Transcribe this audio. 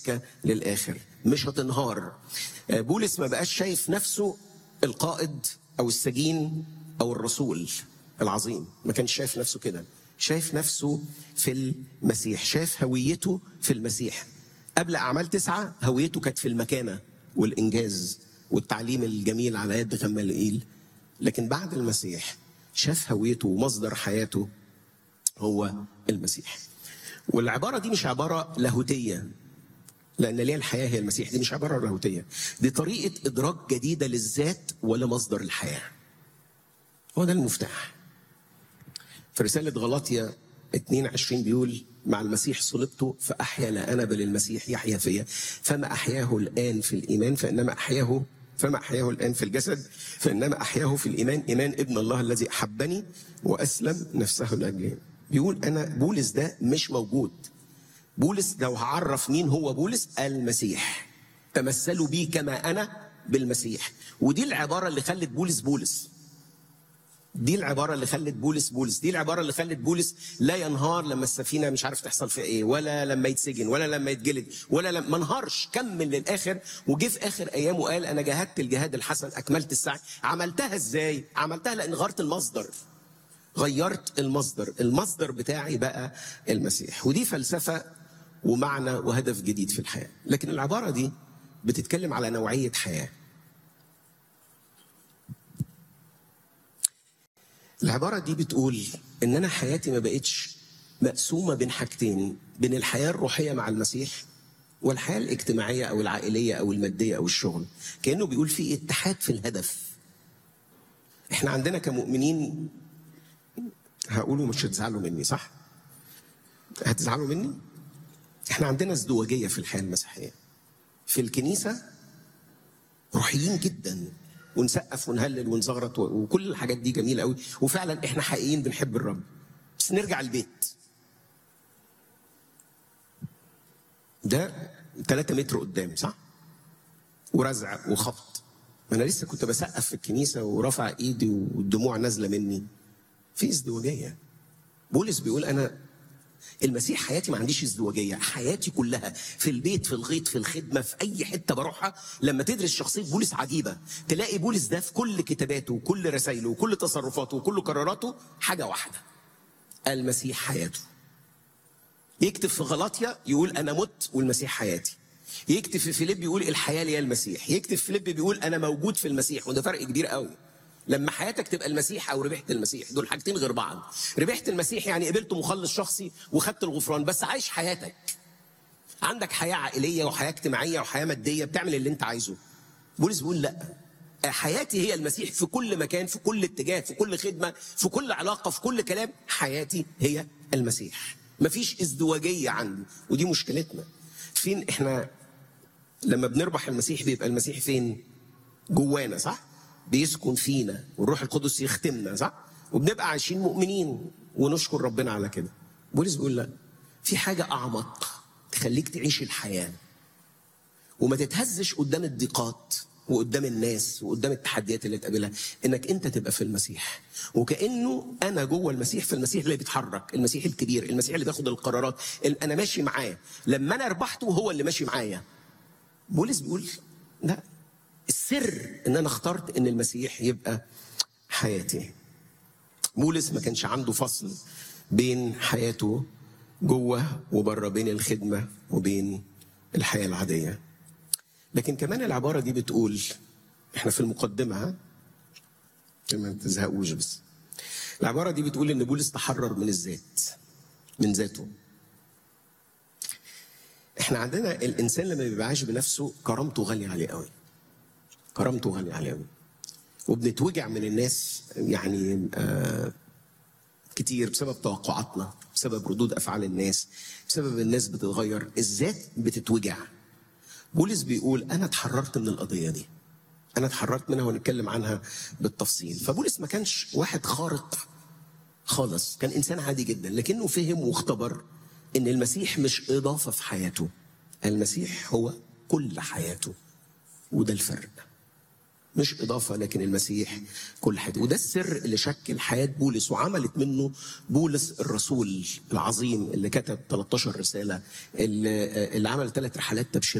السكه للاخر مش هتنهار آه، بولس ما بقاش شايف نفسه القائد او السجين او الرسول العظيم ما كانش شايف نفسه كده شايف نفسه في المسيح شايف هويته في المسيح قبل اعمال تسعه هويته كانت في المكانه والانجاز والتعليم الجميل على يد غمالائيل لكن بعد المسيح شاف هويته ومصدر حياته هو المسيح والعباره دي مش عباره لاهوتيه لان ليه الحياه هي المسيح دي مش عباره لاهوتيه دي طريقه ادراك جديده للذات ولمصدر الحياه هو ده المفتاح في رساله غلاطيا 22 بيقول مع المسيح صلبت فاحيا لا انا بل المسيح يحيا فيا فما احياه الان في الايمان فانما احياه فما احياه الان في الجسد فانما احياه في الايمان ايمان ابن الله الذي احبني واسلم نفسه لاجلي بيقول انا بولس ده مش موجود بولس لو هعرف مين هو بولس المسيح تمثلوا بي كما انا بالمسيح ودي العباره اللي خلت بولس بولس دي العبارة اللي خلت بولس بولس دي العبارة اللي خلت بولس لا ينهار لما السفينة مش عارف تحصل فيها ايه ولا لما يتسجن ولا لما يتجلد ولا لما ما انهارش كمل للآخر وجه في آخر أيامه وقال أنا جاهدت الجهاد الحسن أكملت السعي عملتها ازاي؟ عملتها لأن غيرت المصدر غيرت المصدر المصدر بتاعي بقى المسيح ودي فلسفة ومعنى وهدف جديد في الحياة لكن العبارة دي بتتكلم على نوعية حياة العبارة دي بتقول إن أنا حياتي ما بقتش مقسومة بين حاجتين بين الحياة الروحية مع المسيح والحياة الاجتماعية أو العائلية أو المادية أو الشغل كأنه بيقول في اتحاد في الهدف احنا عندنا كمؤمنين هقوله مش هتزعلوا مني صح؟ هتزعلوا مني؟ احنا عندنا ازدواجية في الحياة المسيحية في الكنيسة روحيين جدا ونسقف ونهلل ونزغرط وكل الحاجات دي جميله قوي وفعلا احنا حقيقيين بنحب الرب بس نرجع البيت ده 3 متر قدام صح ورزع وخبط ما انا لسه كنت بسقف في الكنيسه ورافع ايدي والدموع نازله مني في ازدواجيه بولس بيقول انا المسيح حياتي ما عنديش ازدواجيه حياتي كلها في البيت في الغيط في الخدمه في اي حته بروحها لما تدرس شخصيه بولس عجيبه تلاقي بولس ده في كل كتاباته وكل رسائله وكل تصرفاته وكل قراراته حاجه واحده المسيح حياته يكتب في غلاطيا يقول انا مت والمسيح حياتي يكتب في فيليب يقول الحياه لي المسيح يكتب في فيليب بيقول انا موجود في المسيح وده فرق كبير قوي لما حياتك تبقى المسيح او ربحت المسيح دول حاجتين غير بعض ربحت المسيح يعني قبلت مخلص شخصي وخدت الغفران بس عايش حياتك عندك حياه عائليه وحياه اجتماعيه وحياه ماديه بتعمل اللي انت عايزه بولس بيقول لا حياتي هي المسيح في كل مكان في كل اتجاه في كل خدمه في كل علاقه في كل كلام حياتي هي المسيح مفيش ازدواجيه عندي ودي مشكلتنا فين احنا لما بنربح المسيح بيبقى المسيح فين جوانا صح بيسكن فينا والروح القدس يختمنا صح وبنبقى عايشين مؤمنين ونشكر ربنا على كده بولس بيقول لا في حاجة أعمق تخليك تعيش الحياة وما تتهزش قدام الضيقات وقدام الناس وقدام التحديات اللي تقابلها انك انت تبقى في المسيح وكانه انا جوه المسيح في المسيح اللي بيتحرك المسيح الكبير المسيح اللي بياخد القرارات انا ماشي معاه لما انا ربحته هو اللي ماشي معايا بولس بيقول لا السر ان انا اخترت ان المسيح يبقى حياتي بولس ما كانش عنده فصل بين حياته جوه وبره بين الخدمه وبين الحياه العاديه لكن كمان العباره دي بتقول احنا في المقدمه ها ما تزهقوش بس العباره دي بتقول ان بولس تحرر من الذات من ذاته احنا عندنا الانسان لما بيبقى عايش بنفسه كرامته غاليه عليه قوي كرامته غاليه عليه قوي وبنتوجع من الناس يعني آه كتير بسبب توقعاتنا بسبب ردود افعال الناس بسبب الناس بتتغير الذات بتتوجع بولس بيقول انا اتحررت من القضيه دي انا اتحررت منها ونتكلم عنها بالتفصيل فبولس ما كانش واحد خارق خالص كان انسان عادي جدا لكنه فهم واختبر ان المسيح مش اضافه في حياته المسيح هو كل حياته وده الفرق مش اضافه لكن المسيح كل حاجه وده السر اللي شكل حياه بولس وعملت منه بولس الرسول العظيم اللي كتب 13 رساله اللي, اللي عمل ثلاث رحلات تبشير